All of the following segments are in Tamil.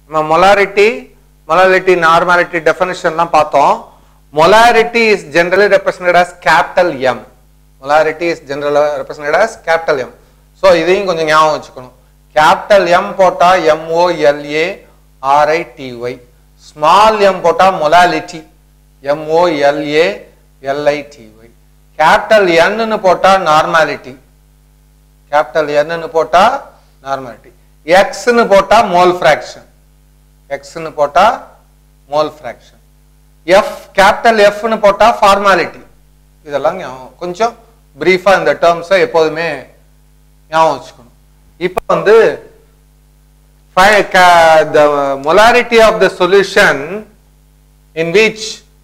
நம்ம மொலாரிட்டி மொலாரிட்டி நார்மாலிட்டி டெஃபினிஷன்லாம் பார்த்தோம் molarity is generally represented as capital M molarity is general represented as capital M so இதையும் கொஞ்சம் ஞாபகம் வச்சுக்கணும் கேபிட்டல் எம் போட்டா M O L A R I T Y small M போட்டா molality M O L A L I T Y capital என்னன்னு போட்டா நார்மாலிட்டி கேபிட்டல் என்னன்னு போட்டா நார்மாலிட்டி எக்ஸ்னு போட்டா மோல் ஃபிராக்ஷன் எக்ஸ்னு போட்டா மோல் ஃபிராக்ஷன் எஃப் கேபிட்டல் எஃப்னு போட்டா ஃபார்மாலிட்டி இதெல்லாம் ஞாபகம் கொஞ்சம் பிரீஃபா இந்த டேர்ம்ஸை எப்போதுமே ஞாபகம் வச்சுக்கணும் இப்போ வந்து fi- ca- the molarity of the solution in which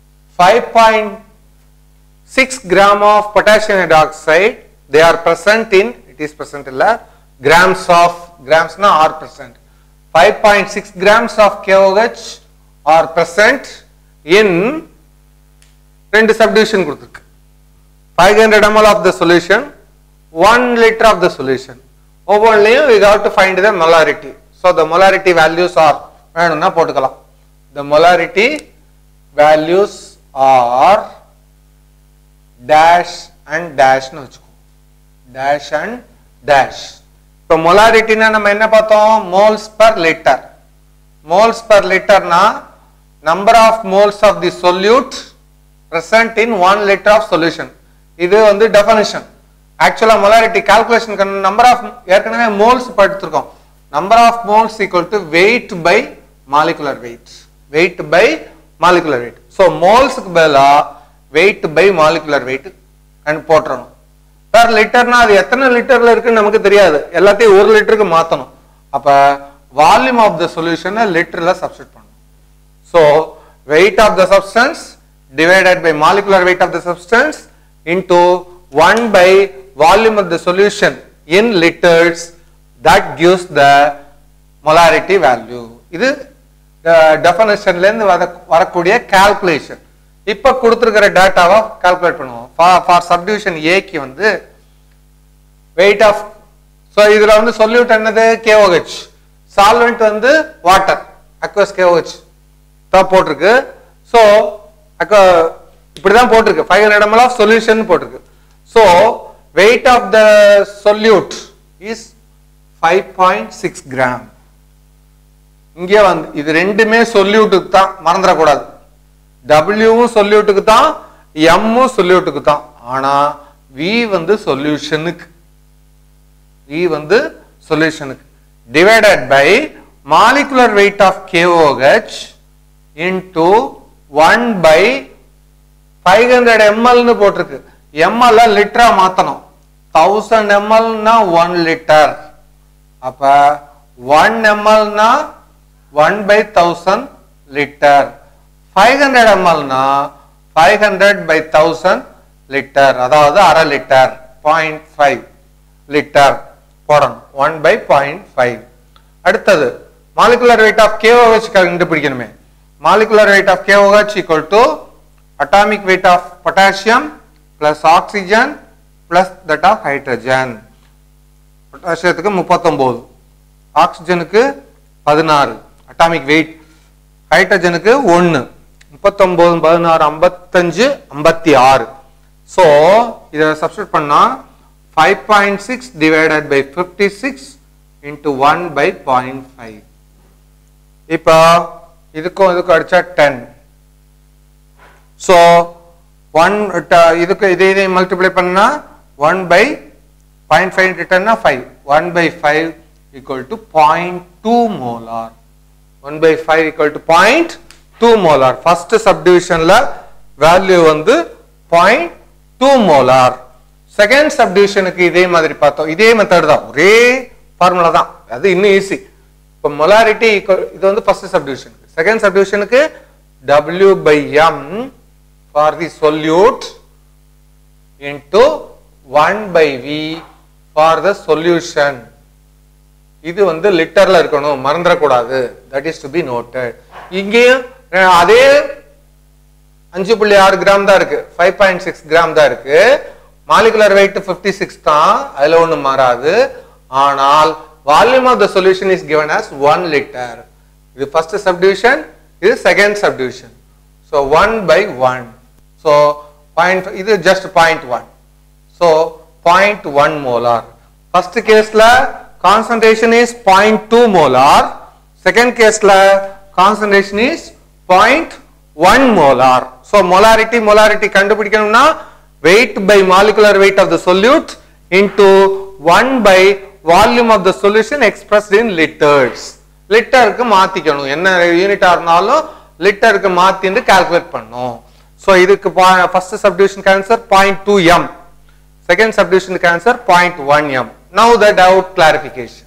5.6 gram of potassium hydroxide they are present in it is present in grams of grams na are present 5.6 grams of KOH are present in ரெண்டு subdivision கொடுத்திருக்கு 500 ml of the solution 1 liter of the solution ஒவ்வொன்றிலையும் we have to find the molarity so the molarity values are வேணும்னா போட்டுக்கலாம் the molarity values are dash and dash னு வச்சுக்கோ dash and dash இப்போ molarity-னா நம்ம என்ன பார்த்தோம் moles per liter moles per literனா number of moles of the solute present in 1 liter of solution இது வந்து definition ஆக்சுவலா molarity calculation நம்பர் ஆஃப் ஏற்கனவே மோல்ஸ் படித்திருக்கோம் number of moles equal to weight by molecular weight weight by molecular weight so மோல்ஸுக்கு பதிலா weight by molecular weight and போட்டுறணும் பெர் லிட்டர்னா அது எத்தனை லிட்டர்ல இருக்குன்னு நமக்கு தெரியாது எல்லாத்தையும் ஒரு லிட்டருக்கு மாத்தணும் அப்ப வால்யூம் ஆஃப் த சொல்யூஷனை லிட்டர்ல சப்ஸ்டிட் பண்ணணும் So, weight of the substance divided by molecular weight of the substance into 1 by volume of the solution in liters that gives the molarity value. இது டெஃபனிஷன்ல இருந்து வர- வரக்கூடிய கால்குலேஷன் இப்ப கொடுத்திருக்கிற டேட்டாவை கால்குலேட் பண்ணுவோம் ஃபார் சப்டிவிஷன் ஏக்கு வந்து வெயிட் ஆஃப் ஸோ இதுல வந்து சொல்யூட் என்னது கேஓஹெச் சால்வெண்ட் வந்து வாட்டர் அக்வஸ் கேஓஹெச் தான் போட்டிருக்கு ஸோ அக்க இப்படிதான் போட்டிருக்கு five hundred ML of solution போட்டிருக்கு so weight of the solute is five point six gram இங்கே வந்து இது ரெண்டுமே சொல்யூட்டுக்கு தான் மறந்துடக்கூடாது டபிள்யூவும் சொல்யூட்டுக்கு தான் எம்மும் சொல்யூட்டுக்கு தான் ஆனா வி வந்து சொல்யூஷனுக்கு வி வந்து சொல்யூஷனுக்கு divided by molecular weight of K O H into one by five hundred எம்எல்னு போட்டிருக்கு எம்எல் லிட்டரா மாத்தணும் தௌசண்ட் எம்எல்னா ஒன் லிட்டர் அப்ப ஒன் எம்எல்னா one by thousand litre five hundred எம்எல்னா five hundred by thousand litre அதாவது அரை லிட்டர் பாயிண்ட் ஃபைவ் லிட்டர் போடணும் ஒன் பை பாயிண்ட் ஃபைவ் அடுத்தது மாலிகுலர் வெயிட் ஆஃப் கேஓஹெச் கண்டுபிடிக்கணுமே molecular weight of K O H equal to atomic weight of potassium plus oxygen plus that of hydrogen பொட்டாசியத்துக்கு முப்பத்தொன்பது ஆக்சிஜனுக்கு பதினாறு அட்டாமிக் வெயிட் ஹைட்ரஜனுக்கு ஒன்று முப்பத்தொன்பது பதினாறு ஐம்பத்தஞ்சு ஐம்பத்தி ஆறு ஸோ இதை சப்ஸ்டியூட் பண்ணா five point six divided by fifty six into one by point five இப்போ இதுக்கும் இதுக்கும் அடிச்சா டென் ஸோ ஒன் இதுக்கு இதை இதை மல்டிப்ளை பண்ணா ஒன் பை பாயிண்ட் ஃபைவ் டென்னா five one by five equal to point two molar one by five equal to point two molar first சப்டிவிஷன்ல வேல்யூ வந்து பாயிண்ட் டூ மோலார் செகண்ட் சப்டிவிஷனுக்கு இதே மாதிரி பார்த்தோம் இதே மெத்தட் தான் ஒரே ஃபார்முலா தான் அது இன்னும் ஈஸி இப்போ மொலாரிட்டி இது வந்து ஃபர்ஸ்ட் சப்டிவிஷனுக்கு செகண்ட் சப்டிவிஷனுக்கு W by M for the solute into 1 by V for the solution இது வந்து லிட்டர்ல இருக்கணும் மறந்துடக்கூடாது that is to be noted இங்கேயும் அஹ், அதே அஞ்சு புள்ளி ஆறு கிராம் தான் இருக்கு ஃபைவ் பாயிண்ட் சிக்ஸ் கிராம் தான் இருக்கு மாலிகுலர் வெயிட் ஃபிஃப்டி சிக்ஸ் தான் அதுல ஒண்ணும் மாறாது ஆனால் volume of the solution is given as one litre இது ஃபர்ஸ்ட் சப்டிவிஷன் இது second subdivision so one by one so point இது just point one so point one molar first கேஸ்ல concentration is point two molar second கேஸ்ல concentration is point one molar so molarity molarity கண்டுபிடிக்கணும்னா weight by molecular weight of the solute into 1 by volume of the solution expressed in liters லிட்டருக்கு மாத்திக்கணும் என்ன யூனிட்டா இருந்தாலும் லிட்டருக்கு மாத்திட்டு கால்குலேட் பண்ணும் ஸோ இதுக்கு first subdivision answer point two M second subdivision answer point one M now the doubt clarification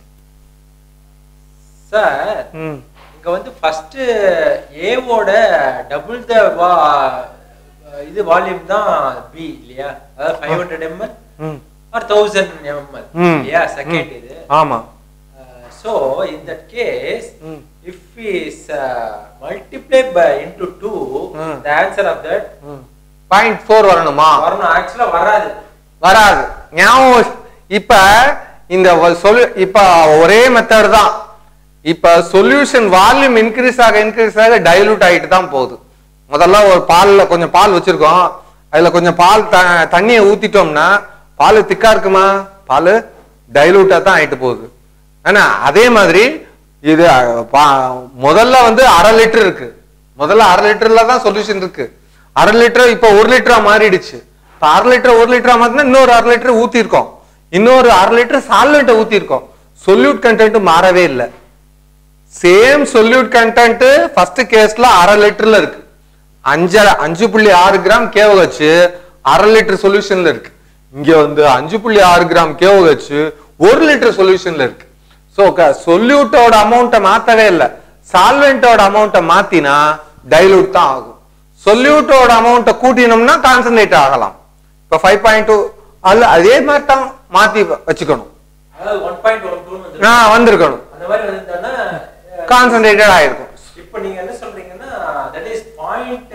sir இங்க வந்து ஃபர்ஸ்ட் ஏவோட டபுள் த இது வால்யூம் தான் பி இல்லையா அதாவது five hundred ML or thousand ML ம். இல்லையா செகண்ட் இது ஆமா so in that case hmm. If is multiply by into two hmm. The answer of that point four வரணுமா வரணும் ஆக்சுவலா வராது வராது ஞாபகம் இப்ப இந்த வ- சொல்லு இப்ப ஒரே மெத்தட் தான் இப்ப சொல்யூஷன் வால்யூம் இன்க்ரீஸ் ஆக இன்க்ரீஸ் ஆக டைலூட் ஆகிட்டு தான் போகுது முதல்ல ஒரு பால்ல கொஞ்சம் பால் வச்சிருக்கோம் அதுல கொஞ்சம் பால் த- தண்ணியை ஊத்திட்டோம்னா பால் திக்கா இருக்குமா பால் டைலூட்டா தான் ஆயிட்டு போகுது ஆனா அதே மாதிரி இது அஹ், பா- முதல்ல வந்து அரை லிட்டர் இருக்கு முதல்ல அரை லிட்டர்ல தான் சொல்யூஷன் இருக்கு அரை லிட்டர் இப்போ ஒரு லிட்டரா மாறிடுச்சு இப்போ அரை லிட்டர் ஒரு லிட்டரா மாத்தினா இன்னொரு அரை லிட்டர் ஊத்திருக்கோம் இன்னொரு அரை லிட்டர் சால்வெண்ட்டை ஊத்திருக்கோம் சொல்யூட் கண்டென்ட் மாறவே இல்லை சேம் சொல்யூட் கண்டென்ட் ஃபர்ஸ்ட் கேஸ்ல அரை லிட்டர்ல இருக்கு அஞ்சு அஞ்சு புள்ளி ஆறு கிராம் கேவஹெச் அரை லிட்டர் சொல்யூஷன்ல இருக்கு இங்க வந்து அஞ்சு புள்ளி ஆறு கிராம் கேவஹெச் ஒரு லிட்டர் சொல்யூஷன்ல இருக்கு ஸோ சொல்யூட்டோட அமௌண்ட்டை மாத்தவே இல்லை சால்வெண்டோட அமௌண்ட்டை மாத்தினா டைலூட் தான் ஆகும் சொல்யூட்டோட அமௌண்ட்டை கூட்டினோம்னா கான்சன்ட்ரேட் ஆகலாம் இப்போ ஃபைவ் பாயிண்ட் டூ அல்ல அதே மாதிரி தான் மாத்தி வச்சுக்கணும் அதாவது ஒன் பாயிண்ட் ஒன் டூ வந்து ஆ வந்திருக்கணும் அந்த மாதிரி வந்திருந்தானா கான்சன்ட்ரேட்டட் ஆயிருக்கும் இப்போ நீங்க என்ன சொல்றீங்கன்னா that is point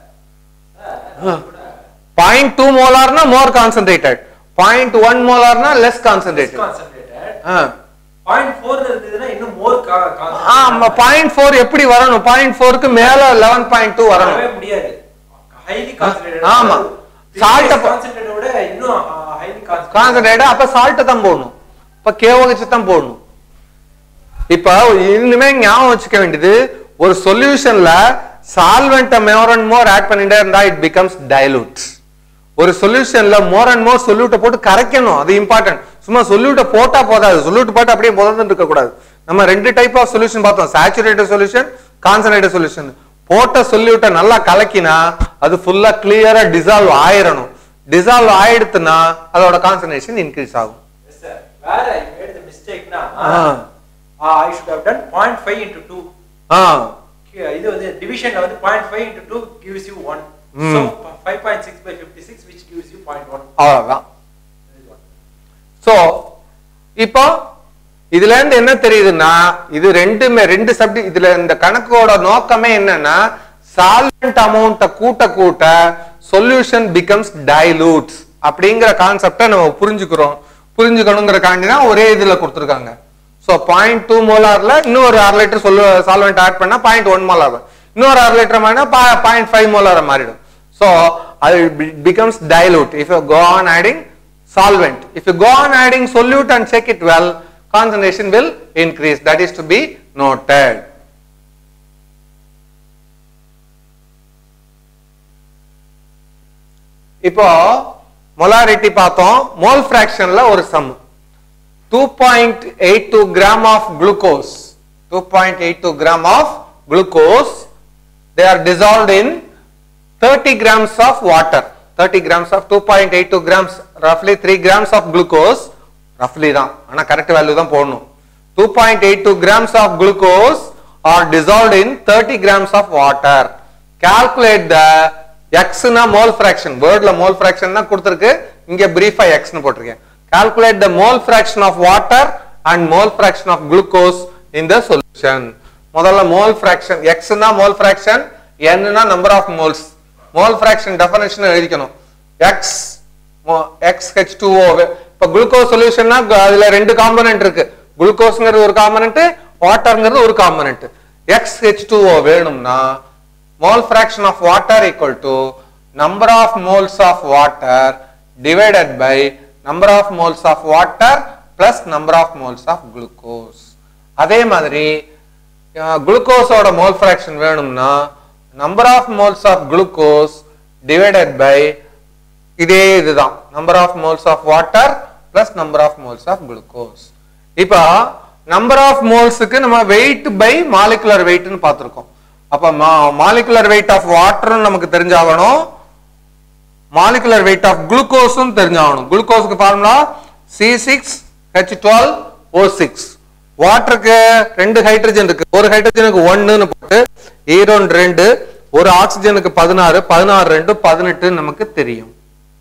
point two மோலார்னா மோர் கான்சன்ட்ரேட்டட் பாயிண்ட் ஒன் மோலார்னா less concentrated concentrated point four இருந்ததுன்னா இன்னும் மோர் ஆமா பாயிண்ட் ஃபோர் எப்படி வரணும் பாயிண்ட் ஃபோருக்கு மேல லெவன் பாயிண்ட் டூ வரணும் வரவே முடியாது ஹைலி கான்சென்ட்ரேட்டட் ஆமா. Salt அப்ப- கான்சென்ட்ரேட்டட் விட இன்னும் ஹைலி கான்சென்ட்ரேட்டட் கான்சன்ட்ரேட்டட் அப்ப சால்ட்டை தான் போடணும் இப்ப கேவகச்சு தான் போடணும் இப்ப இனிமே ஞாபகம் வச்சுக்க வேண்டியது ஒரு சொல்யூஷன்ல solvent more and more add பண்ணிட்டே இருந்தா இட் பிகம்ஸ் டைலூட் ஒரு சொல்யூஷன்ல மோர் அண்ட் மோர் சொல்யூட்டை போட்டு கரைக்கணும் அது இம்பார்ட்டன்ட் சும்மா சொல்யூட்டை போட்டா போதாது சொல்யூட் போட்டு அப்படியே முதல்ல இருக்க கூடாது நம்ம ரெண்டு டைப் ஆஃப் சொல்யூஷன் பார்த்தோம் சேச்சுரேட்டட் சொல்யூஷன் கான்சன்ட்ரேட்டட் சொல்யூஷன் போட்ட சொல்யூட்டை நல்லா கலக்கினா அது ஃபுல்லா கிளியரா டிசால்வ் ஆயிரணும் டிசால்வ் ஆயிடுத்துன்னா அதோட கான்சன்ட்ரேஷன் இன்க்ரீஸ் ஆகும் சார் வேற ஐ மேட் தி மிஸ்டேக்னா ah. I should have done 0.5 into 2 ஆ இது வந்து டிவிஷன்ல வந்து 0.5 into 2 gives you 1 ம். so 5.6 by 56 which gives you 0.1 அவ்வளவுதான் சோ இப்போ இதுல இருந்து என்ன தெரியுதுன்னா இது ரெண்டுமே ரெண்டு சப்டி இதுல இந்த கணக்கோட நோக்கமே என்னன்னா சால்வெண்ட் அமௌண்ட்டை கூட்ட கூட்ட சொல்யூஷன் பிகம்ஸ் டைலூட்ஸ் அப்படிங்கிற கான்செப்டை நம்ம புரிஞ்சுக்கிறோம் புரிஞ்சுக்கணுங்கிறக்காண்டி தான் ஒரே இதுல கொடுத்துருக்காங்க ஸோ பாயிண்ட் டூ மோலார்ல இன்னொரு அரை லிட்டர் சொல்லு சால்வெண்ட் ஆட் பண்ணா பாயிண்ட் ஒன் மோலார் இன்னொரு அரை லிட்டர் மாறினா பாயிண்ட் ஃபைவ் மோலார் மாறிடும் ஸோ அது becomes dilute if you go on adding solvent. If you go on adding solute and check it well, concentration will increase. That is to be noted. இப்போ molarity பார்த்தோம் மோல் ஃபிராக்ஷன்ல ஒரு sum two point eight two gram of glucose two point eight two gram of glucose they are dissolved in 30 grams of water 30 grams of 2.82 grams roughly 3 grams of glucose roughly தான் ஆனா கரெக்ட் வேல்யூ தான் போடணும் 2.82 grams of glucose are dissolved in 30 grams of water calculate the x னா mole fraction வேர்ட்ல mole fraction தான் கொடுத்திருக்கு இங்க பிரீஃபா x னு போட்டிருக்கேன் calculate the mole fraction of water and mole fraction of glucose in the solution முதல்ல மோல் ஃபிராக்ஷன் எக்ஸ்னா மோல் ஃபிராக்ஷன் என்னன்னா number of moles mole fraction definition எழுதிக்கணும் X X H two O இப்போ குளுக்கோஸ் சொல்யூஷன்னா அதுல ரெண்டு காம்பனன்ட் இருக்கு குளுக்கோஸ்ங்கிறது ஒரு காம்பனன்ட் வாட்டர்ங்கிறது ஒரு காம்பனன்ட் எக்ஸ் ஹெச் டூஓ வேணும்னா mole fraction of water equal to number of moles of water divided by number of moles of water plus number of moles of glucose அதே மாதிரி குளுக்கோஸோட மோல் ஃபிராக்ஷன் வேணும்னா number of moles of glucose divided by இதே இதுதான் number of moles of water plus number of moles of glucose இப்போ நம்பர் ஆஃப் மோல்ஸுக்கு நம்ம வெயிட் பை மாலிகுலர் வெயிட்னு பார்த்துருக்கோம் அப்ப மாலிகுலர் வெயிட் ஆஃப் வாட்டரும் நமக்கு தெரிஞ்சாகணும் மாலிகுலர் வெயிட் ஆஃப் குளுக்கோஸும் தெரிஞ்சாகணும் குளுக்கோஸுக்கு formula C six H twelve O six வாட்டருக்கு ரெண்டு ஹைட்ரஜன் இருக்கு ஒரு ஹைட்ரஜனுக்கு ஒன்னுன்னு போட்டு ஈரோன் ரெண்டு ஒரு ஆக்சிஜனுக்கு பதினாறு பதினாறு ரெண்டு பதினெட்டு நமக்கு தெரியும்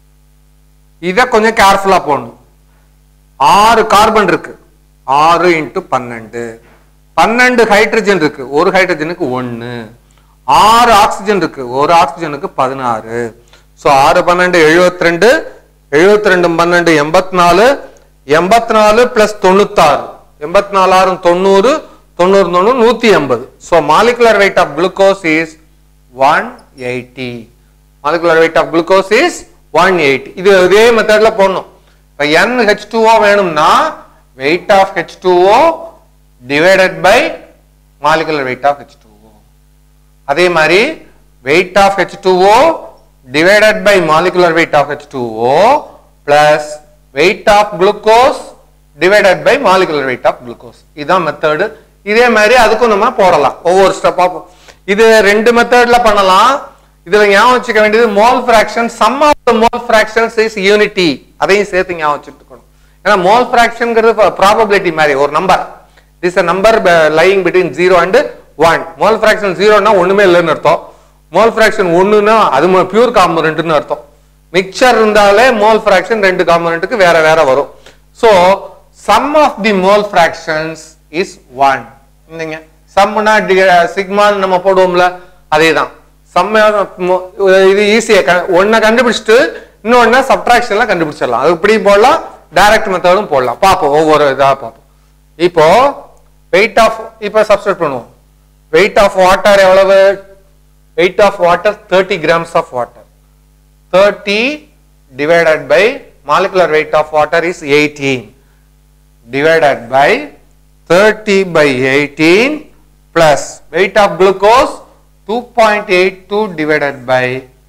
இத கொஞ்சம் கேர்ஃபுல்லா போடணும் ஆறு கார்பன் இருக்கு ஆறு இன்ட்டு பன்னெண்டு பன்னெண்டு ஹைட்ரஜன் இருக்கு ஒரு ஹைட்ரஜனுக்கு ஒன்னு ஆறு ஆக்சிஜன் இருக்கு ஒரு ஆக்சிஜனுக்கு பதினாறு ஸோ ஆறு பன்னெண்டு எழுபத்தி ரெண்டு எழுபத்தி ரெண்டு பன்னெண்டு எண்பத்தி நாலு எண்பத்தி நாலு பிளஸ் தொண்ணூத்தாறு எண்பத்தி நாலாயிரம் தொண்ணூறு தொண்ணூறு தொண்ணூறு நூத்தி எண்பது so molecular weight of glucose is one eighty molecular weight of glucose is one eighty இது இதே மெத்தட்ல போடணும் இப்போ என் ஹெச் டூஓ வேணும்னா weight of H two O divided by molecular weight of H two O அதே மாதிரி weight of H two O divided by molecular weight of H two O plus weight of glucose divided by molecular weight of glucose இதுதான் மெத்தடு இதே மாதிரி அதுக்கும் நம்ம போடலாம் ஒவ்வொரு ஸ்டெப்பா இது ரெண்டு மெத்தட்ல பண்ணலாம் இதுல ஞாபகம் வச்சுக்க வேண்டியது mole fraction sum of the mole fractions is unity அதையும் சேர்த்து ஞாபகம் வச்சுக்கணும் ஏன்னா மோல் ஃபிராக்ஷன்ங்கிறது ப்ராபபிலிட்டி மாதிரி ஒரு number this a number lying between zero and one mole fraction ஜீரோனா ஒண்ணுமே இல்லைன்னு அர்த்தம் மோல் ஃபிராக்ஷன் ஒண்ணுன்னா அது பியூர் காம்பனண்ட்னு அர்த்தம் மிக்சர் இருந்தாலே மோல் ஃபிராக்ஷன் ரெண்டு காம்பனண்ட்டுக்கு வேற வேற வரும் so sum of the mole fractions is one இல்லைங்க சம்னா சிக்மான்னு நம்ம போடுவோம்ல அதே தான் சம்ம இது ஈஸியா ஒன்ன கண்டுபிடிச்சிட்டு இன்னொன்னு சப்ட்ராக்ஷன்ல கண்டுபிடிச்சிடலாம் அது இப்படி போடலாம் டைரக்ட் மெத்தடும் போடலாம் பார்ப்போம் ஒவ்வொரு இதா பார்ப்போம் இப்போ வெயிட் ஆஃப் இப்போ சப்ஸ்டியூட் பண்ணுவோம் வெயிட் ஆஃப் வாட்டர் எவ்வளவு weight of water thirty grams of water thirty divided by molecular weight of water is eighteen divided by 30 by 18 plus weight of glucose 2.82 divided by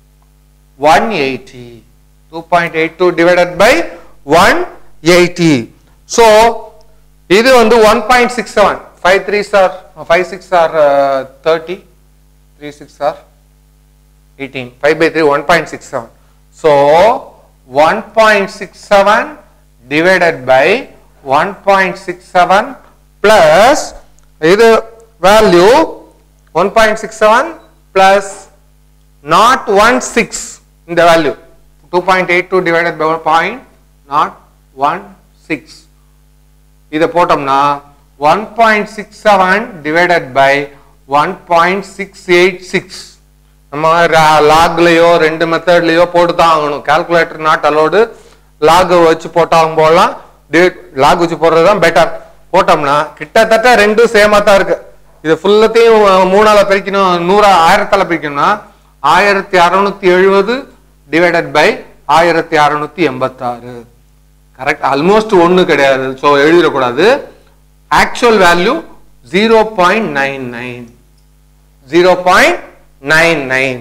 180 2.82 divided by 180 so இது வந்து 1.67 5 3s are 5 6 are uh, 30 3 6 are 18 5 by 3 1.67 so 1.67 divided by 1.67 plus இது value 1.67 plus not 16 இந்த value 2.82 divided by 1. not 16 இதை போட்டோம்னா 1.67 divided by 1.686 நம்ம லாக்லயோ ரெண்டு மெத்தட்லயோ போட்டு தான் ஆகணும் கால்குலேட்டர் நாட் அலோடு லாக் வச்சு போட்டாலும் போடலாம் லாக் வச்சு போடுறது தான் பெட்டர் போட்டோம்னா கிட்டத்தட்ட ரெண்டும் சேமா தான் இருக்கு இது ஃபுல்லத்தையும் மூணால பிரிக்கணும் நூறா ஆயிரத்தால பிரிக்கணும்னா ஆயிரத்தி அறுநூத்தி எழுபது டிவைடட் பை ஆயிரத்தி அறுநூத்தி எண்பத்தாறு கரெக்ட் ஆல்மோஸ்ட் ஒண்ணு கிடையாது ஸோ எழுதிடக்கூடாது actual value zero point nine nine zero point nine nine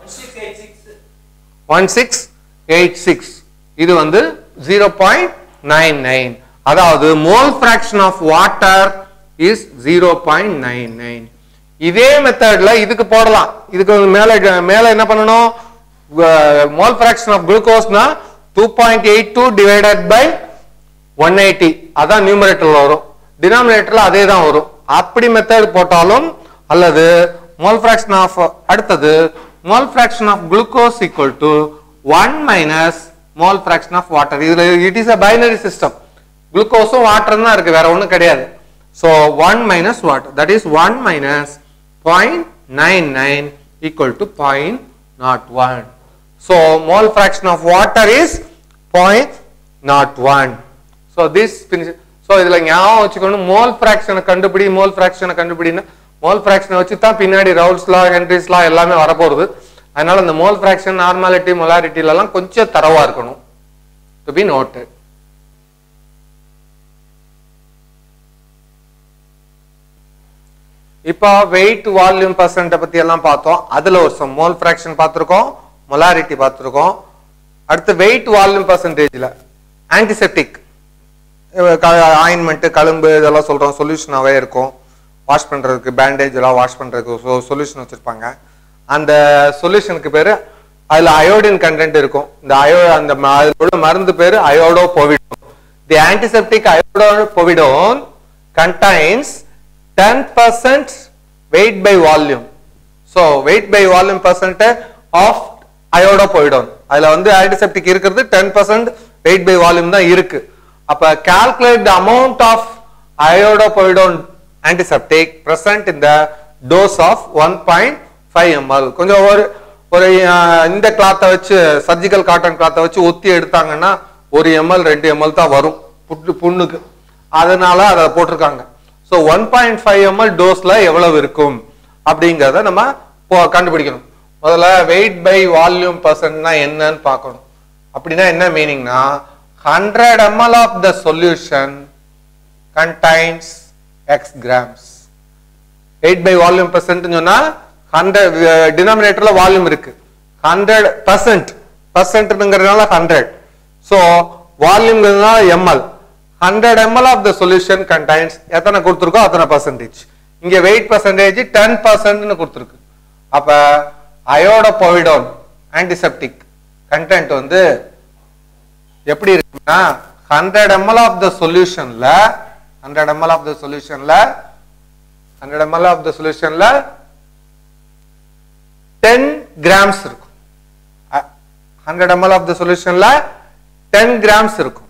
one six eight six இது வந்து ஜீரோ பாயிண்ட் நைன் நைன் அதாவது mole fraction of water is zero point nine nine இதே மெத்தட்ல இதுக்கு போடலாம் இதுக்கு மேல மேல என்ன பண்ணணும் மோல் ஃபிராக்ஷன் ஆஃப் குளுக்கோஸ்னா two point eight two divided by one eighty அதான் நியூமரேட்டர்ல வரும் டினாமினேட்டர்ல அதே தான் வரும் அப்படி மெத்தட் போட்டாலும் அல்லது மோல் ஃபிராக்ஷன் ஆஃப் அடுத்தது mole fraction of glucose equal to one minus mole fraction of water இதுல it is a binary system குளுக்கோஸும் வாட்டர் தான் இருக்கு வேற ஒன்றும் கிடையாது so one minus water that is one minus point nine nine equal to point nought one so mole fraction of water is point nought one so this so இதுல ஞாபகம் வச்சுக்கணும் மோல் ஃபிராக்ஷனை கண்டுபிடி மோல் ஃபிராக்ஷனை கண்டுபிடினா மோல் ஃபிராக்ஷனை வச்சு தான் பின்னாடி ரவுல்ஸ்லா ஹென்ரிஸ்லா எல்லாமே வரப்போகுது அதனால இந்த மோல் ஃபிராக்ஷன் நார்மாலிட்டி மொலாரிட்டிலலாம் கொஞ்சம் தரவா இருக்கணும் டு பி நோட்டட் இப்போ வெயிட் வால்யூம் பர்சன்ட்டை பத்தி எல்லாம் பார்த்தோம் அதுல ஒரு சம் மோல் ஃபிராக்ஷன் பார்த்துருக்கோம் மொலாரிட்டி பார்த்துருக்கோம் அடுத்து வெயிட் வால்யூம் பர்சன்டேஜ்ல ஆன்டிசெப்டிக் ஆயின்மெண்ட் கழும்பு இதெல்லாம் சொல்றோம் சொல்யூஷனாவே இருக்கும் வாஷ் பண்றதுக்கு பேண்டேஜ் எல்லாம் வாஷ் பண்றதுக்கு சொல்யூஷன் வச்சிருப்பாங்க அந்த சொல்யூஷனுக்கு பேரு அதுல அயோடின் கண்டென்ட் இருக்கும் இந்த அயோ அந்த ம- அதுல உள்ள மருந்து பேரு iodopovidone the antiseptic iodopovidone contains ten percent weight by volume so weight by volume percent of iodo போயிடும் அதுல வந்து ஆன்டிசெப்டிக் இருக்கிறது ten percent weight by volume தான் இருக்கு அப்ப calculate the amount of iodopovidone antiseptic present இந்த dose of one point five ML கொஞ்சம் ஒரு ஒரு அஹ், இந்த கிளாத்தை வச்சு சர்ஜிக்கல் காட்டன் கிளாத்தை வச்சு ஒத்தி எடுத்தாங்கன்னா ஒரு எம்எல் ரெண்டு எம்எல் தான் வரும் புட்டு புண்ணுக்கு அதனால அதை போட்டிருக்காங்க so one point five ML டோஸ்ல எவ்வளவு இருக்கும் அப்படிங்கிறத நம்ம போ- கண்டுபிடிக்கணும் முதல்ல வெயிட் பை வால்யூம் பர்சன்ட்னா என்னன்னு பார்க்கணும் அப்படின்னா என்ன மீனிங்னா hundred ML of the solution contains X grams weight by volume percent சொன்னா ஹண்ட்ரட் டினாமினேட்டர்ல வால்யூம் இருக்கு ஹண்ட்ரட் பர்சன்ட் பர்சன்ட்ங்கிறதுனால ஹண்ட்ரட் ஸோ வால்யூம்ங்கிறதுனால ML hundred ML of the solution contains எத்தனை கொடுத்துருக்கோ அத்தனை பர்சன்டேஜ் இங்க வெயிட் பர்சன்டேஜ் டென் பர்சன்ட்னு கொடுத்துருக்கு அப்ப அயோட போவிடோன் ஆன்டிசெப்டிக் கண்டென்ட் வந்து எப்படி இருக்குன்னா ஹண்ட்ரட் எம்எல் ஆஃப் த சொல்யூஷன்ல ஹண்ட்ரட் எம்எல் ஆஃப் த சொல்யூஷன்ல ஹண்ட்ரட் எம்எல் ஆஃப் த சொல்யூஷன்ல டென் கிராம்ஸ் இருக்கும் ஹண்ட்ரட் எம்எல் ஆஃப் த சொல்யூஷன்ல டென் கிராம்ஸ் இருக்கும்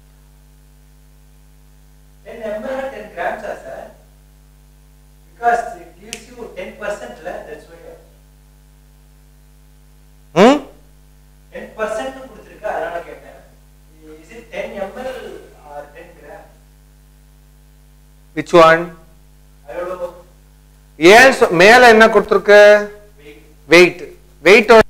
10 ml 10 grams ah, sir? Because it gives you 10% la, that's why. ம் 10% னு கொடுத்திருக்கு, அதனால கேட்டேன். Is it 10 ml or 10 gram? Which one அவ்வளோ ஏன் சொ- மேல என்ன கொடுத்துருக்கு weight. வெயிட் வெயிட்டோட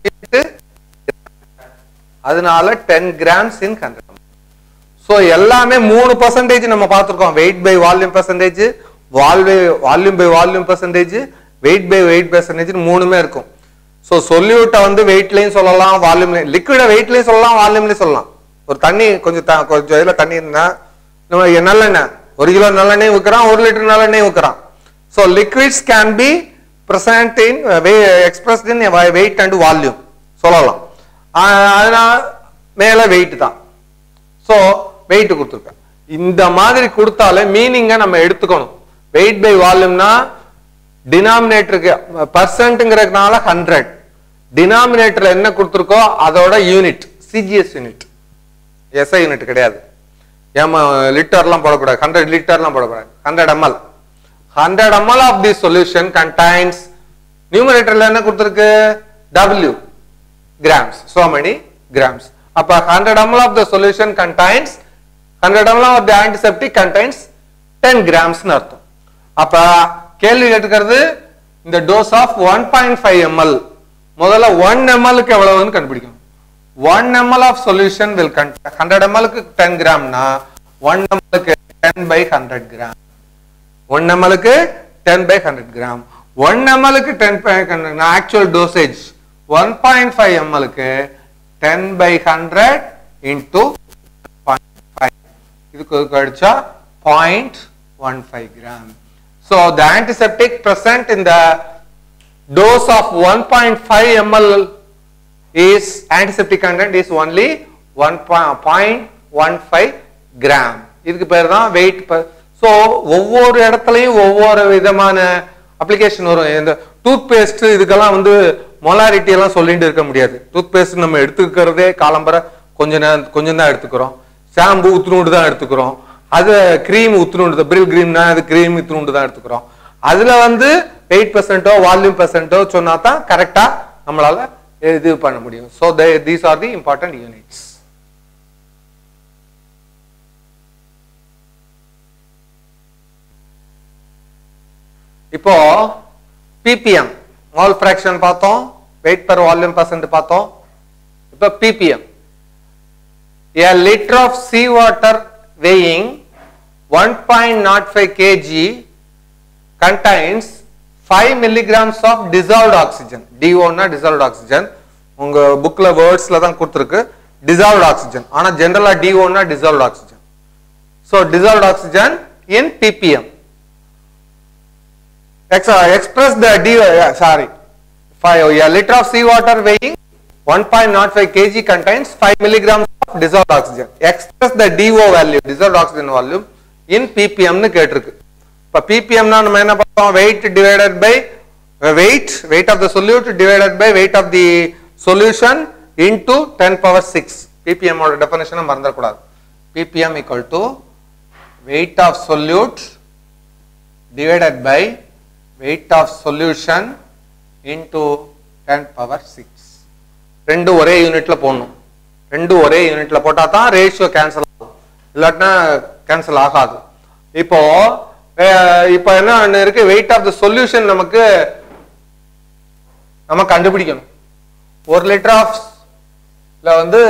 அதனால ten grams in hundred so எல்லாமே மூணு பர்சன்டேஜ் நம்ம பார்த்துருக்கோம் வெயிட் பை வால்யூம் பர்சன்டேஜ் வால்வே volume by volume percentage weight by weight percentage மூணுமே இருக்கும் ஸோ சொல்யூட்டை வந்து வெயிட்லையும் சொல்லலாம் வால்யூம்லையும் லிக்விடை வெயிட்லையும் சொல்லலாம் வால்யூம்லையும் சொல்லலாம் ஒரு தண்ணி கொஞ்சம் த- கொஞ்சம் இதில் தண்ணி இருந்தா நம்ம நல்லெண்ணெய் ஒரு கிலோ நல்லெண்ணெய் ஊக்குறான் ஒரு லிட்டர் நல்லெண்ணெய் ஊக்குறான் so liquids can be present in expressed in weight and volume சொல்லலாம் ஆஹ் அதனால மேல வெயிட் தான் ஸோ வெயிட் கொடுத்துருக்கேன் இந்த மாதிரி கொடுத்தாலே மீனிங்கை நம்ம எடுத்துக்கணும் வெயிட் பை வால்யூம்னா டினாமினேட்டருக்கு பர்சன்ட்ங்கிறதுனால ஹண்ட்ரட் டினாமினேட்டர்ல என்ன கொடுத்துருக்கோ அதோட unit CGS unit SI unit கிடையாது ஏமா லிட்டர்லாம் போடக்கூடாது ஹண்ட்ரட் லிட்டர்லாம் போடக்கூடாது hundred ML hundred ML of the solution contains நியூமரேட்டர்ல என்ன கொடுத்துருக்கு W grams so many grams அப்ப 100 ml of the solution contains 100 ml of the antiseptic contains 10 grams னு அர்த்தம் அப்ப கேள்வி கேட்டுக்கிறது இந்த டோஸ் ஆஃப் 1.5 ml முதல்ல 1 ml க்கு எவ்வளவுன்னு கண்டுபிடிக்கணும் 1 ml of solution will contain 100 ml க்கு 10 கிராம்னா 1 ml க்கு 10 by 100 கிராம் 1 ml க்கு 10 by 100 கிராம் 1 ml க்கு 10 by 100 ஆக்சுவல் டோசேஜ் 1.5 ml க்கு 10 by 100 into 0.5 இதுக்கு கழிச்சா 0.15 gram so the antiseptic present in the dose of 1.5 ml is antiseptic content is only 1.15 gram இதுக்கு பேர் தான் வெயிட் ஸோ ஒவ்வொரு இடத்துலையும் ஒவ்வொரு விதமான அப்ளிகேஷன் வரும் இந்த டூத் பேஸ்ட் இதுக்கெல்லாம் வந்து மொலாரிட்டி எல்லாம் சொல்லிட்டு இருக்க முடியாது டூத் பேஸ்ட் நம்ம எடுத்துக்கிறதே காலம்பரை கொஞ்ச நேரம் கொஞ்சம் தான் எடுத்துக்கிறோம் ஷாம்பு உத்துணுண்டு தான் எடுத்துக்கிறோம் அது கிரீம் உத்துணுண்டு பிரில் கிரீம்னா அது கிரீம் உத்துணுண்டு தான் எடுத்துக்கிறோம் அதுல வந்து வெயிட் பெர்சென்ட்டோ வால்யூம் பெர்சென்ட்டோ சொன்னா தான் கரெக்டா நம்மளால இது பண்ண முடியும் so these are the important units இப்போ ppm மோல் ஃபிராக்ஷன் பார்த்தோம் வெயிட் per வால்யூம் பர்சன்ட் பார்த்தோம் இப்போ ppm a liter of sea water weighing 1.05 kg contains 5 milligrams of dissolved oxygen DO னா dissolved oxygen உங்க புக்ல வேர்ட்ஸ்ல தான் கொடுத்துருக்கு dissolved oxygen ஆனா ஜெனரலா DO னா dissolved oxygen so dissolved oxygen in ppm Ex- uh, express the D, uh, sorry, five, a liter of seawater weighing 1.05 kg contains 5 milligrams of dissolved oxygen. Express the DO value, dissolved oxygen volume in ppm னு கேட்டிருக்கு. இப்ப ppm னா நம்ம என்ன பார்த்தோம் weight divided by uh, weight, weight of the solute divided by weight of the solution into 10 power 6. ppm ஓட definition மறந்துடக்கூடாது. ppm equal to weight of solute divided by weight of solution into 10 power 6 ரெண்டு ஒரே யூனிட்ல போடணும் ரெண்டு ஒரே யூனிட்ல போட்டா தான் ரேஷியோ கேன்சல் ஆகும் இல்லாட்டினா கேன்சல் ஆகாது இப்போ அஹ், இப்போ என்ன ஒண்ணு இருக்கு வெயிட் ஆஃப் த சொல்யூஷன் நமக்கு நம்ம கண்டுபிடிக்கணும் ஒரு லிட்டர் ஆஃப் வந்து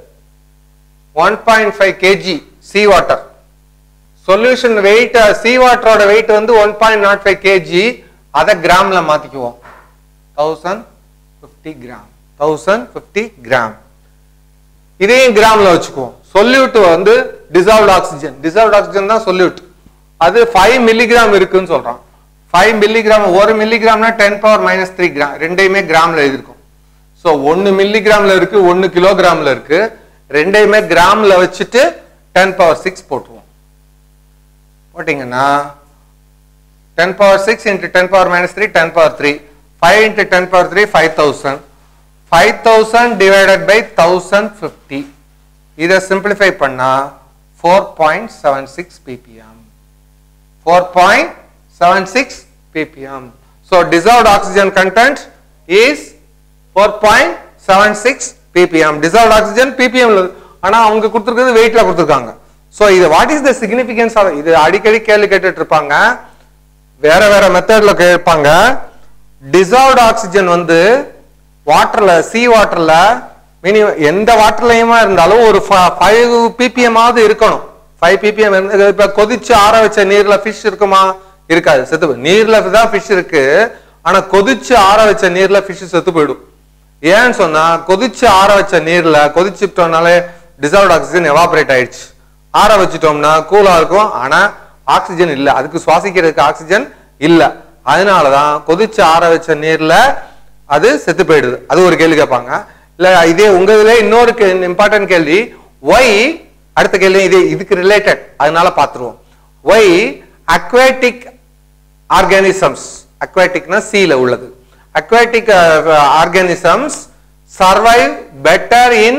one point five KG sea water solution weight sea வாட்டரோட வெயிட் வந்து one point nought five KG அதை கிராம்ல மாத்திக்குவோம் thousand fifty gram thousand fifty gram இதையும் கிராம்ல வச்சுக்குவோம் சொல்யூட் வந்து டிசால்வ்ட் ஆக்சிஜன் டிசால்வ்ட் ஆக்சிஜன் தான் சொல்யூட் அது ஃபைவ் மில்லிகிராம் இருக்குன்னு சொல்றான் ஃபைவ் மில்லிகிராம் ஒரு மில்லிகிராம்னா ten power minus three gram ரெண்டையுமே கிராம்ல எழுதிருக்கும் ஸோ ஒன்னு மில்லிகிராம்ல இருக்கு ஒன்னு கிலோகிராம்ல இருக்கு ரெண்டையுமே கிராம்ல வச்சுட்டு டென் பவர் சிக்ஸ் போட்டுருவோம் போட்டீங்கன்னா ten power six into ten power minus three ten power three five into ten power three five thousand five thousand divided by thousand fifty இதை சிம்பிளிஃபை பண்ணா four point seven six PPM four point seven six PPM so dissolved oxygen content is four point seven six PPM dissolved oxygen PPM ஆனா அவங்க கொடுத்துருக்கிறது வெயிட்ல கொடுத்துருக்காங்க ஸோ இது what is the significance of இது அடிக்கடி கேள்வி கேட்டுட்டு இருப்பாங்க வேற வேற மெத்தட்ல கேட்பாங்க டிசால்வ்ட் ஆக்சிஜன் வந்து வாட்டர்ல சி வாட்டர்ல மினிமம் எந்த வாட்டர்லயுமா இருந்தாலும் ஒரு ஃபைவ் பிபிஎம் ஆவது இருக்கணும் ஃபைவ் பிபிஎம் இப்ப கொதிச்சு ஆற வச்ச நீர்ல ஃபிஷ் இருக்குமா இருக்காது செத்து போய் நீர்ல தான் ஃபிஷ் இருக்கு ஆனா கொதிச்சு ஆற வச்ச நீர்ல ஃபிஷ் செத்து போயிடும் ஏன்னு சொன்னா கொதிச்சு ஆற வச்ச நீர்ல கொதிச்சுட்டோம்னாலே டிசால்வ்ட் ஆக்சிஜன் எவாபரேட் ஆயிடுச்சு ஆற வச்சுட்டோம்னா கூலா இருக்கும் ஆனா ஆக்சிஜன் இல்ல அதுக்கு சுவாசிக்கிறதுக்கு ஆக்சிஜன் இல்ல அதனாலதான் கொதிச்சு ஆற வச்ச நீர்ல அது செத்து போயிடுது அது ஒரு கேள்வி கேட்பாங்க இல்ல இதே உங்க இதுல இன்னொரு இம்பார்ட்டன்ட் கேள்வி ஒய் அடுத்த கேள்வி இது இதுக்கு ரிலேட்டட் அதனால பாத்துருவோம் ஒய் அக்வாட்டிக் ஆர்கானிசம்ஸ் அக்வாட்டிக்னா சீல உள்ளது aquatic organisms survive better in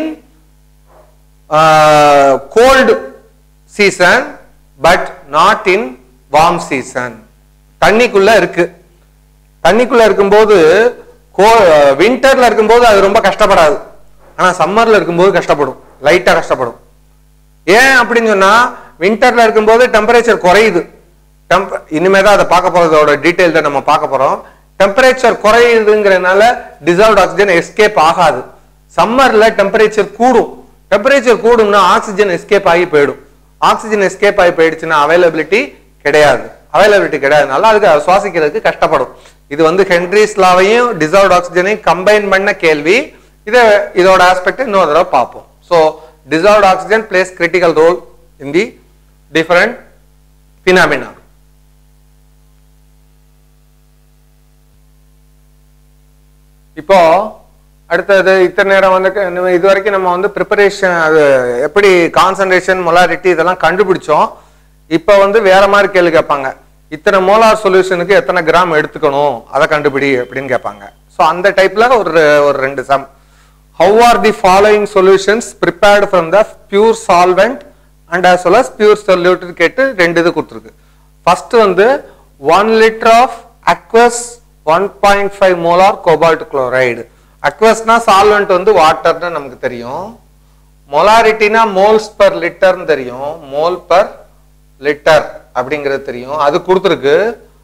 cold season but not in warm season தண்ணிக்குள்ள இருக்கு தண்ணிக்குள்ள இருக்கும்போது வின்டர்ல இருக்கும்போது அது ரொம்ப கஷ்டப்படாது ஆனா சம்மர்ல இருக்கும்போது கஷ்டப்படும் லைட்டா கஷ்டப்படும் ஏன் அப்படின்னு சொன்னா வின்டர்ல இருக்கும்போது டெம்பரேச்சர் குறையுது டெம்ப இனிமே தான் அதை பார்க்க போறதோட டீடைல் தான் நம்ம பார்க்க போறோம் டெம்பரேச்சர் குறையுதுங்கிறதுனால டிசால்வ்ட் ஆக்சிஜன் எஸ்கேப் ஆகாது சம்மர்ல டெம்பரேச்சர் கூடும் டெம்பரேச்சர் கூடும்னா ஆக்சிஜன் எஸ்கேப் ஆகி போயிடும் ஆக்சிஜன் எஸ்கேப் ஆகி போயிடுச்சுன்னா அவைலபிலிட்டி கிடையாது அவைலபிலிட்டி கிடையாதுனால அதுக்கு அது சுவாசிக்கிறதுக்கு கஷ்டப்படும் இது வந்து ஹென்ரிஸ் லாவையும் டிசால்வ்ட் ஆக்சிஜனையும் கம்பைன் பண்ண கேள்வி இதை இதோட ஆஸ்பெக்ட் இன்னொரு தடவை பார்ப்போம் so dissolved oxygen plays critical role in the different phenomena இப்போ அடுத்தது இத்தனை நேரம் வந்து க- இது வரைக்கும் நம்ம வந்து ப்ரிப்பரேஷன் அது எப்படி கான்சன்ட்ரேஷன் மொலாரிட்டி இதெல்லாம் கண்டுபிடிச்சோம் இப்போ வந்து வேற மாதிரி கேள்வி கேட்பாங்க இத்தனை மோலார் சொல்யூஷனுக்கு எத்தனை கிராம் எடுத்துக்கணும் அதை கண்டுபிடி அப்படின்னு கேட்பாங்க ஸோ அந்த டைப்ல ஒரு ஒரு ரெண்டு sum how are the following solutions prepared from the pure solvent and as well as pure solute கேட்டு ரெண்டு இது கொடுத்துருக்கு ஃபர்ஸ்ட் வந்து one litre of aqueous one point five molar cobalt chloride அக்வஸ்னா சால்வெண்ட் வந்து வாட்டர்னு நமக்கு தெரியும் மொலாரிட்டினா மோல்ஸ் பர் லிட்டர்னு தெரியும் மோல் பர் லிட்டர் அப்படிங்கிறது தெரியும் அது கொடுத்துருக்கு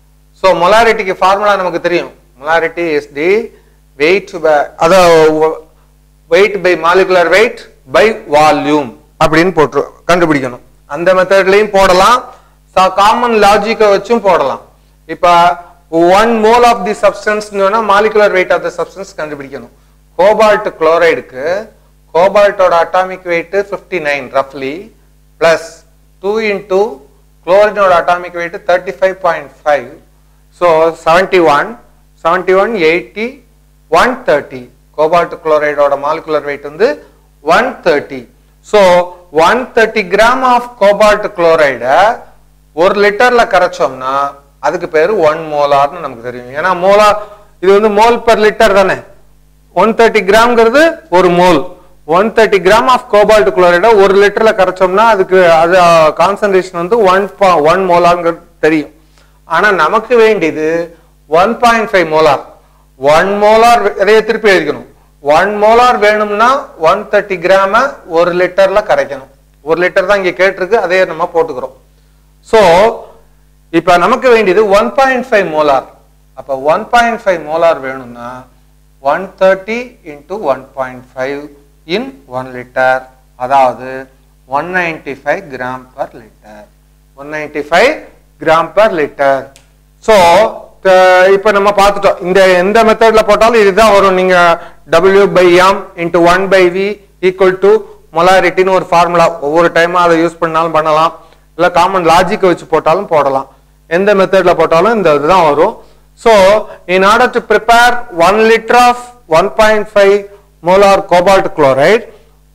ஸோ மொலாரிட்டிக்கு ஃபார்முலா நமக்கு தெரியும் மொலாரிட்டி இஸ் தி வெயிட் அத weight by molecular weight by volume அப்படின்னு போட்டு கண்டுபிடிக்கணும் அந்த மெத்தட்லயும் போடலாம் காமன் லாஜிக்கை வச்சும் போடலாம் இப்ப one mole of the substance molecular weight of the substance கண்டுபிடிக்கணும் கோபால்ட் குளோரைடுக்கு கோபால்ட்டோட அட்டாமிக் வெயிட் ஃபிஃப்டி நைன் ரஃப்லி பிளஸ் டூ இன்டூ குளோரினோட atomic weight thirty five point five so seventy one seventy one eighty one thirty cobalt குளோரைடோட மாலிகுலர் வெயிட் வந்து one thirty so one thirty gram of cobalt குளோரைடை ஒரு லிட்டர்ல கரைச்சோம்னா அதுக்கு பேரு ஒன் மோலார்னு நமக்கு தெரியும் ஏன்னா மோலார் இது வந்து மோல் per லிட்டர் தானே ஒன் தேர்ட்டி கிராம்ங்கிறது ஒரு mole one thirty gram of cobalt குளோரைட ஒரு லிட்டர்ல கரைச்சோம்னா அதுக்கு அது கான்சன்ட்ரேஷன் வந்து ஒன் ஒன் மோலார்ங்கிறது தெரியும் ஆனா நமக்கு வேண்டியது one point five molar one molar இதைய திருப்பி எழுதிக்கணும் ஒன் மோலார் வேணும்னா ஒன் தேர்ட்டி கிராம ஒரு லிட்டர்ல கரைக்கணும் ஒரு லிட்டர் தான் இங்க கேட்டிருக்கு அதே நம்ம போட்டுக்கிறோம் சோ இப்ப நமக்கு வேண்டியது ஒன் பாயிண்ட் ஃபைவ் மோலார் அப்ப ஒன் பாயிண்ட் ஃபைவ் மோலார் வேணும்னா one thirty into one point five in one litre அதாவது one ninety five gram per litre one ninety five gram per litre so இப்போ நம்ம பார்த்துட்டோம் இந்த எந்த மெத்தட்ல போட்டாலும் இதுதான் வரும் நீங்க W by M into one by V equal to மொலாரிட்டின்னு ஒரு ஃபார்முலா ஒவ்வொரு டைமும் அதை யூஸ் பண்ணாலும் பண்ணலாம் இல்ல காமன் லாஜிக்கை வச்சு போட்டாலும் போடலாம் எந்த மெத்தட்ல போட்டாலும் இந்த இதுதான் வரும் so in order to prepare one litre of one point five molar cobalt chloride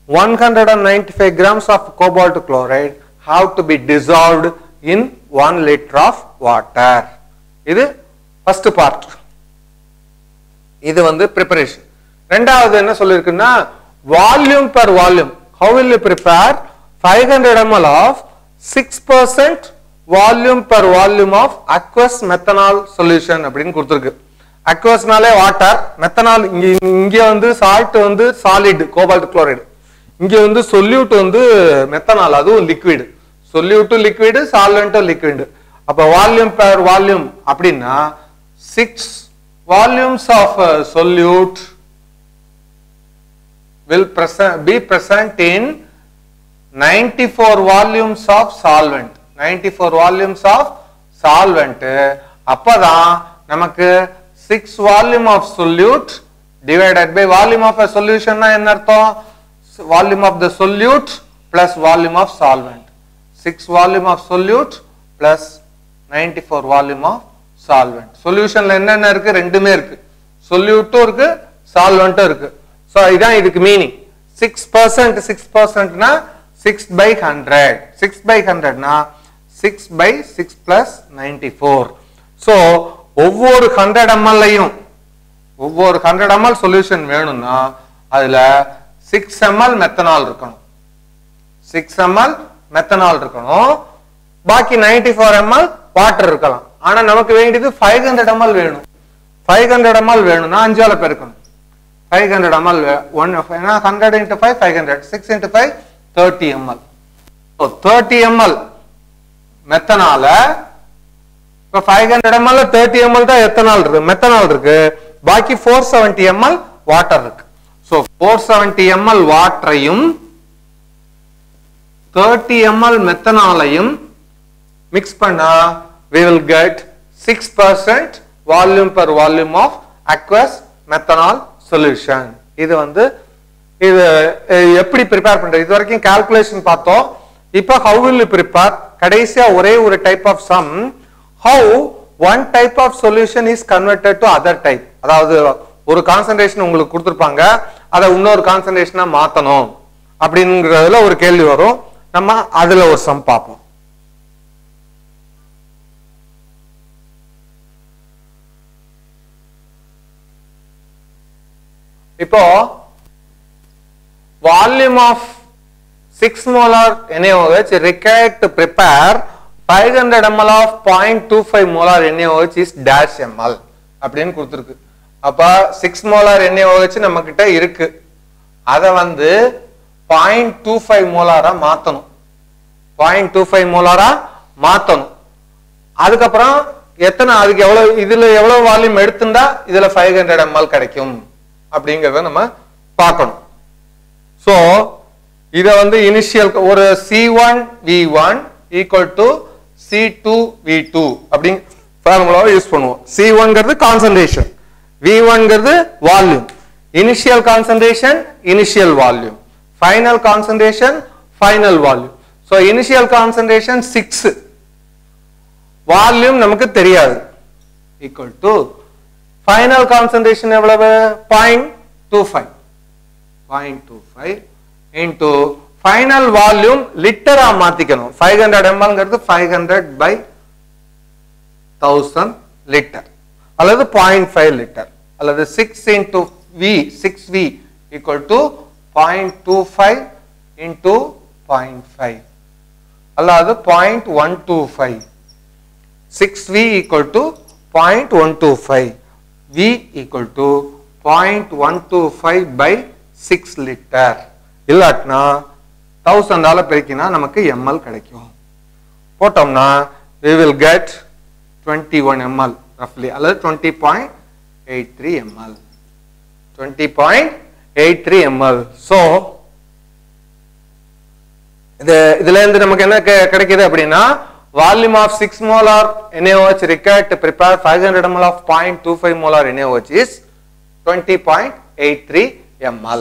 195 grams of cobalt chloride have to be dissolved in 1 liter of water இது first part இது வந்து preparation ரெண்டாவது என்ன சொல்லிருக்குன்னா volume per volume how will you prepare 500 ml of 6% volume per வால்யூம் of aqueous methanol solution அப்படின்னு கொடுத்திருக்கு அக்வஸ்னாலே வாட்டர் மெத்தனால் இங்க இங்க வந்து சால்ட் வந்து சாலிட் கோபால்ட் குளோரைடு இங்க வந்து சொல்யூட் வந்து மெத்தனால் அதுவும் லிக்விட் சொல்யூட்டும் லிக்விடு சால்வெண்ட்டும் லிக்விட் அப்ப வால்யூம் பேர் வால்யூம் அப்படின்னா six volumes of solute will present be present in 94 volumes of solvent 94 volumes of solvent அப்பதான் நமக்கு 6 volume of solute divided by volume of a solution னா என்ன அர்த்தம் volume of the solute plus volume of solvent 6 volume of solute plus 94 volume of solvent solutionல என்னென்ன இருக்கு ரெண்டுமே இருக்கு சொல்யூட்டும் இருக்கு சால்வெண்ட்டும் இருக்கு ஸோ இதான் இதுக்கு மீனிங் சிக்ஸ் பர்சன்ட் சிக்ஸ் பர்சன்ட்னா six by hundred six by ஹண்ட்ரட்னா six by six plus ninety four so ஒவ்வொரு ஹண்ட்ரட் எம்எல்லையும் ஒவ்வொரு ஹண்ட்ரட் எம்எல் சொல்யூஷன் வேணும்னா அதுல சிக்ஸ் எம்எல் மெத்தனால் இருக்கணும் சிக்ஸ் எம்எல் மெத்தனால் இருக்கணும் பாக்கி நைன்டி ஃபோர் எம்எல் வாட்டர் இருக்கலாம் ஆனா நமக்கு வேண்டியது ஃபைவ் ஹண்ட்ரட் எம்எல் வேணும் ஃபைவ் ஹண்ட்ரட் எம்எல் வேணும்னா அஞ்சால பெருக்கணும் ஃபைவ் ஹண்ட்ரட் எம்எல் ஒன் ஏன்னா hundred into five five hundred six into five thirty ml so thirty ml மெத்தனால இப்போ five hundred ml thirty ml தான் எத்தனால் இருக்கு மெத்தனால் இருக்கு பாக்கி ஃபோர் செவன்டி எம்எல் வாட்டர் இருக்கு ஸோ ஃபோர் செவன்டி எம்எல் வாட்டரையும் தேர்ட்டி எம்எல் மெத்தனாலையும் மிக்ஸ் பண்ணா we will get 6% volume per volume of aqueous methanol solution இது வந்து இது அஹ், எப்படி ப்ரிப்பேர் பண்றது இது வரைக்கும் கால்குலேஷன் பார்த்தோம் இப்போ how will you prepare கடைசியா ஒரே ஒரு type of sum how one type of solution is converted to other type அதாவது ஒரு கான்சன்ட்ரேஷன் உங்களுக்கு கொடுத்துருப்பாங்க அதை இன்னொரு கான்சன்ட்ரேஷனா மாத்தணும் அப்படிங்கிறதுல ஒரு கேள்வி வரும் நம்ம அதுல ஒரு சம் பார்ப்போம் இப்போ volume of 6 molar NaOH required to prepare 500 ml of 0.25 molar NaOH is dash ml அப்படின்னு கொடுத்துருக்கு அப்ப 6 molar NaOH நம்ம கிட்ட இருக்கு அதை வந்து 0.25 மோலாரா மாத்தணும் 0.25 மோலாரா மாத்தணும் அதுக்கப்புறம் எத்தனை அதுக்கு எவ்வளவு இதுல எவ்வளவு வால்யூம் எடுத்துட்டா இதுல ஃபைவ் ஹண்ட்ரட் எம்எல் கிடைக்கும் அப்படிங்கறத நம்ம பார்க்கணும் சோ இத வந்து இனிஷியல் ஒரு C one V one equal to C two V two அப்படிங்க ஃபார்முலாவை யூஸ் பண்ணுவோம் சி ஒன்ங்கிறது கான்சன்ட்ரேஷன் வி ஒன்ங்கிறது volume initial concentration initial volume final concentration final volume so initial concentration six volume நமக்கு தெரியாது ஈக்குவல் டு ஃபைனல் கான்சன்ட்ரேஷன் எவ்வளவு point two five point two five into final volume லிட்டரா மாத்திக்கணும் ஃபைவ் ஹண்ட்ரட் எம்எல்ங்கிறது five hundred by thousand litre அல்லது பாயிண்ட் ஃபைவ் லிட்டர் அல்லது six into we six V equal to point two five into point five அல்லது point one two five six V equal to point one two five V equal to point one two five by six litre இல்லாட்டினா தௌசண்டால பெருக்கினா நமக்கு எம்எல் கிடைக்கும் போட்டோம்னா we will get 21 ml roughly அல்லது 20.83 ml 20.83 ml so இது இதுல இருந்து நமக்கு என்ன கெ- கிடைக்குது அப்படின்னா volume of six molar NaOH required to prepare 500 ml of 0.25 molar NaOH is 20.83 ml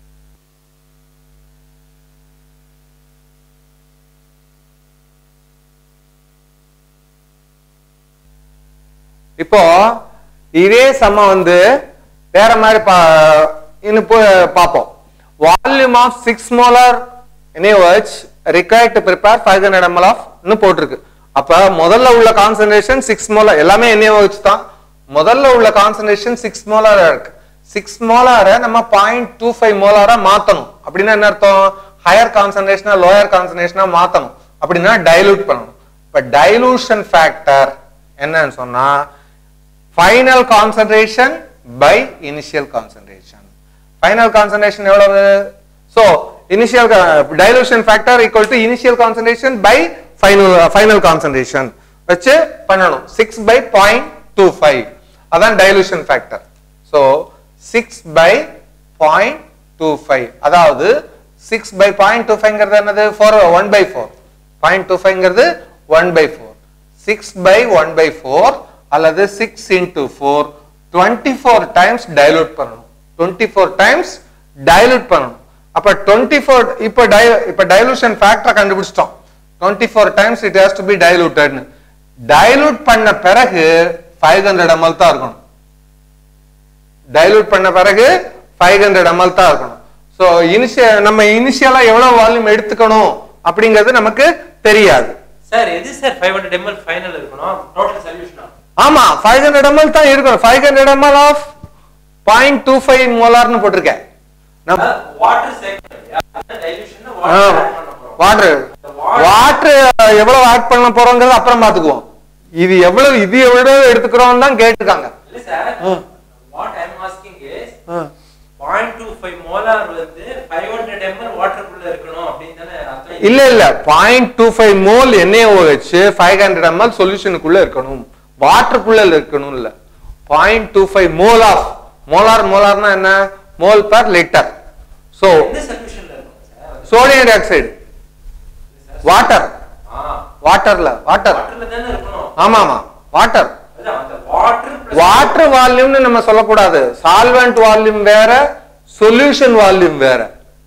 இப்போ இதே சம வந்து வேற மாதிரி பா இன்னும் போ- பார்ப்போம் volume of six molar NaOH required to prepare 500 ml of ன்னு போட்டிருக்கு அப்ப முதல்ல உள்ள கான்சன்ட்ரேஷன் சிக்ஸ் மோலார் எல்லாமே NaOH தான் முதல்ல உள்ள கான்சன்ட்ரேஷன் சிக்ஸ் மோலாரா இருக்கு சிக்ஸ் மோலார நம்ம பாயிண்ட் டூ ஃபைவ் மோலாரா மாத்தணும் அப்படின்னா என்ன அர்த்தம் ஹையர் கான்சன்ட்ரேஷனா லோயர் கான்சன்ட்ரேஷனா மாத்தணும் அப்படின்னா டைலூட் பண்ணணும் இப்ப டைலூஷன் ஃபேக்டர் என்னன்னு சொன்னா final concentration by initial concentration final concentration எவ்வளவு so initial dilution factor equal to initial concentration by final final concentration வச்சு பண்ணணும் six by point two five அதான் dilution factor so six by point two five அதாவது சிக்ஸ் பை பாயிண்ட் டூ ஃபைவ்ங்கிறது என்னது four one by four point two ஃபைவ்ங்கிறது one by four six by one by four அல்லது six into four twenty four times dilute பண்ணணும் டுவெண்ட்டி ஃபோர் டைம்ஸ் டைலூட் பண்ணணும் அப்ப டுவெண்ட்டி ஃபோர் இப்போ டை இப்போ டைலூஷன் ஃபேக்டரை கண்டுபிடிச்சிட்டோம் twenty four times it has to be டைலூட்டட்னு டைலூட் பண்ண பிறகு ஃபைவ் ஹண்ட்ரட் எம்எல் தான் இருக்கணும் டைலூட் பண்ண பிறகு ஃபைவ் ஹண்ட்ரட் எம்எல் தான் இருக்கணும் ஸோ இனிஷியல் நம்ம இனிஷியலா எவ்வளவு வால்யூம் எடுத்துக்கணும் அப்படிங்கிறது நமக்கு தெரியாது சார் எது sir five hundred ml final இருக்கணும் டோட்டல் சொல்யூஷனா ஆமா ஃபைவ் ஹண்ட்ரட் எம்எல் தான் இருக்கணும் five hundred ML of point two five மோலார்னு போட்டிருக்கேன் நம்ம வாட்டர் சேர்க்கணும் டைலூஷன் வாட்டர் ஆட் பண்ண போறோம் வாட்டர் வாட்டர் எவ்வளவு ஆட் பண்ண போறோங்கிறது அப்புறம் பாத்துக்குவோம் இது எவ்வளவு இது எவ்வளவு எடுத்துக்கிறோம் தான் கேட்டிருக்காங்க இல்ல sir what I am asking is point two five molar வந்து ஃபைவ் ஹண்ட்ரட் எம்எல் வாட்டருக்குள்ள இருக்கணும் அப்படின்னு தானே அர்த்தம் இல்ல இல்ல point two five mole NaOH five hundred ml சொல்யூஷனுக்குள்ள இருக்கணும் வாட்டருக்குள்ள இருக்கணும் இல்ல point two five mole of molar மோலார்னா என்ன மோல் பர் லிட்டர் சோ எந்த சொல்யூஷன்ல இருக்கும் sir sodium dioxide water ஆ வாட்டர்ல வாட்டர் வாட்டர்ல தானே இருக்கணும் ஆமா ஆமா வாட்டர் அதான் அந்த வாட்டர் வாட்டர் வால்யூம்னு நம்ம சொல்லக்கூடாது சால்வெண்ட் வால்யூம் வேற சொல்யூஷன் வால்யூம் வேற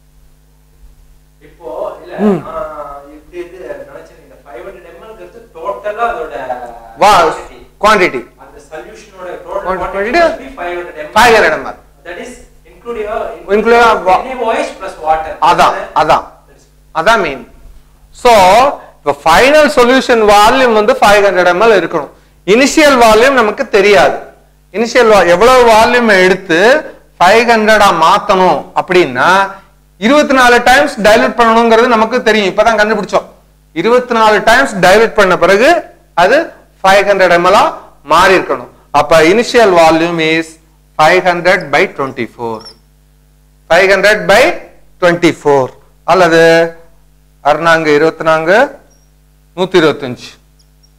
இப்போ இல்ல நான் இப்படி இது நினைச்சேன் இந்த ஃபைவ் ஹண்ட்ரட் எம்எல்ங்கிறது டோட்டலா அதோட வா quantity. குவான்டிட்டி அந்த சொல்யூஷனோட total Quantity quantity must be 500 ml 500 ml. That is including Include of wa- NaOH plus water அதான் அதான் அதான் மீன் சோ இப்போ ஃபைனல் சொல்யூஷன் வால்யூம் வந்து ஃபைவ் ஹண்ட்ரட் எம்எல் இருக்கணும் இனிஷியல் வால்யூம் நமக்கு தெரியாது இனிஷியல் எவ்வளவு வால்யூம் எடுத்து ஃபைவ் ஹண்ட்ரடா மாத்தணும் அப்படின்னா இருபத்தி நாலு டைம்ஸ் டைலூட் பண்ணணுங்கிறது நமக்கு தெரியும் இப்பதான் கண்டுபிடிச்சோம் இருபத்தி நாலு டைம்ஸ் டைலூட் பண்ண பிறகு அது ஃபைவ் ஹண்ட்ரட் எம்எலா மாறி இருக்கணும் அப்ப initial volume is five hundred by twenty four five hundred by twenty four அல்லது அறுநாங்க இருபத்தி நான்கு நூத்தி இருபத்தஞ்சு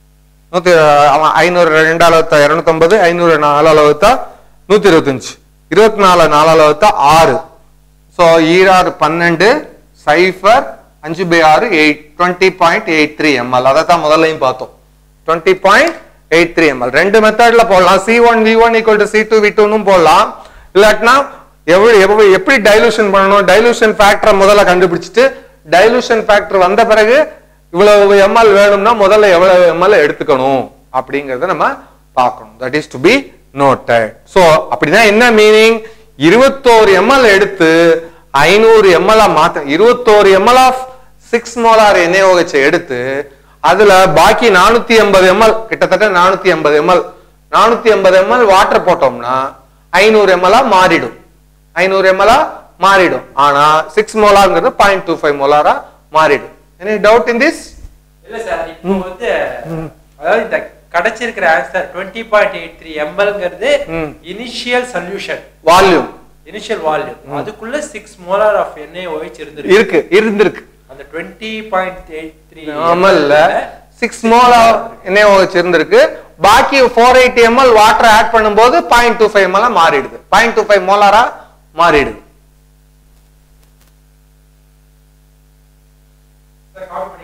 நூத்தி அவன் ஐநூறு ரெண்டு அளவுத்தா இருநூத்தம்பது ஐநூறு நாலு அளவுத்தா நூத்தி இருபத்தஞ்சு இருபத்தி நாலு நாலு அளவுத்தா ஆறு ஸோ ஈராறு பன்னெண்டு சைஃபர் அஞ்சு பை ஆறு eight twenty point eight three ml அதை தான் முதல்லையும் பார்த்தோம் twenty point eight three ml ரெண்டு மெத்தட்ல போடலாம் C one V one equal to C two V டூன்னு போடலாம் இல்லாட்டினா எவ்வளவு எவ்வளவு எப்படி டைலூஷன் பண்ணணும் டைலூஷன் ஃபேக்டரை முதல்ல கண்டுபிடிச்சிட்டு டைலூஷன் ஃபேக்டர் வந்த பிறகு இவ்வளவு எம்எல் வேணும்னா முதல்ல எவ்வளவு எம்எல் எடுத்துக்கணும் அப்படிங்கறத நம்ம பார்க்கணும் that is to be noted so அப்படின்னா என்ன மீனிங் இருபத்தோரு எம்எல் எடுத்து ஐநூறு எம்எல் மாத்த இருபத்தோரு ml of six molar NaOH எடுத்து அதுல பாக்கி நானூத்தி எண்பது எம்எல் கிட்டத்தட்ட நானூத்தி எண்பது எம்எல் நானூத்தி எண்பது எம்எல் வாட்டர் போட்டோம்னா ஐநூறு எம்எல்ஆ மாறிடும் ஐநூறு எம்எல்ஆ மாறிடும் ஆனா சிக்ஸ் மோலார்ங்கிறது பாயிண்ட் டூ ஃபைவ் மோலாரா மாறிடும் எனி டவுட் இன் திஸ் இல்ல சார் இப்போ வந்து அதாவது இந்த கிடைச்சிருக்கிற answer twenty point eight three எம்எல்ங்கிறது ம். Initial solution volume initial volume அதுக்குள்ள சிக்ஸ் மோலார் ஆஃப் எண்ணெய் ஓய்ச்சி இருந்திருக்கு இருக்கு இருந்திருக்கு அந்த டுவெண்ட்டி பாயிண்ட் எயிட் த்ரீ எம்எல்ல சிக்ஸ் மோலா NaOH இருந்திருக்கு பாக்கி four eighty ml water add பண்ணும்போது பாயிண்ட் டூ ஃபைவ் எம்எல் மாறிடுது பாயிண்ட் டூ ஃபைவ் மோலாரா மாறிடுது காப்பி